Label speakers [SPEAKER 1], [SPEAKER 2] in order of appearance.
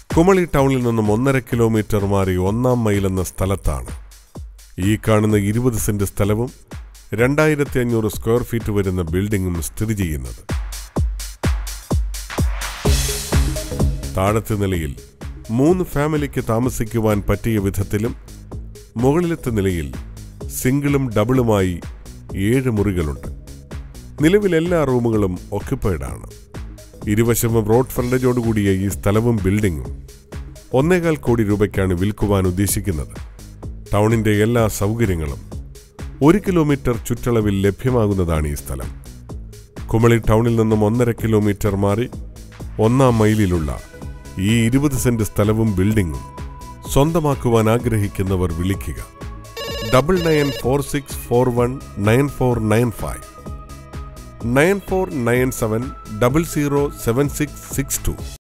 [SPEAKER 1] കുമളി ടൗണിൽ നിന്നും ഒന്നര കിലോമീറ്റർ മാറി ഒന്നാം മൈൽ എന്ന സ്ഥലത്താണ് ഈ കാണുന്ന ഇരുപത് സെന്റ് സ്ഥലവും രണ്ടായിരത്തി അഞ്ഞൂറ് സ്ക്വയർ ഫീറ്റ് വരുന്ന ബിൽഡിംഗും സ്ഥിതി ചെയ്യുന്നത് താഴത്തെ നിലയിൽ മൂന്ന് ഫാമിലിക്ക് താമസിക്കുവാൻ പറ്റിയ വിധത്തിലും മുകളിലത്തെ നിലയിൽ സിംഗിളും ഡബിളുമായി ഏഴ് മുറികളുണ്ട് നിലവിൽ എല്ലാ റൂമുകളും ഒക്യുപ്പൈഡ് ആണ് ഇരുവശവും റോഡ് ഫ്രണ്ടേജോടുകൂടിയ ഈ സ്ഥലവും ബിൽഡിംഗും ഒന്നേകാൽ കോടി രൂപയ്ക്കാണ് വിൽക്കുവാൻ ഉദ്ദേശിക്കുന്നത് ടൗണിന്റെ എല്ലാ സൗകര്യങ്ങളും ഒരു കിലോമീറ്റർ ചുറ്റളവിൽ ലഭ്യമാകുന്നതാണ് ഈ സ്ഥലം കുമളി ടൗണിൽ നിന്നും ഒന്നര കിലോമീറ്റർ മാറി ഒന്നാം മൈലിലുള്ള ഈ ഇരുപത് സെന്റ് സ്ഥലവും ബിൽഡിംഗും സ്വന്തമാക്കുവാൻ ആഗ്രഹിക്കുന്നവർ വിളിക്കുക double nine four six four one nine four nine five nine four nine seven double zero seven six six to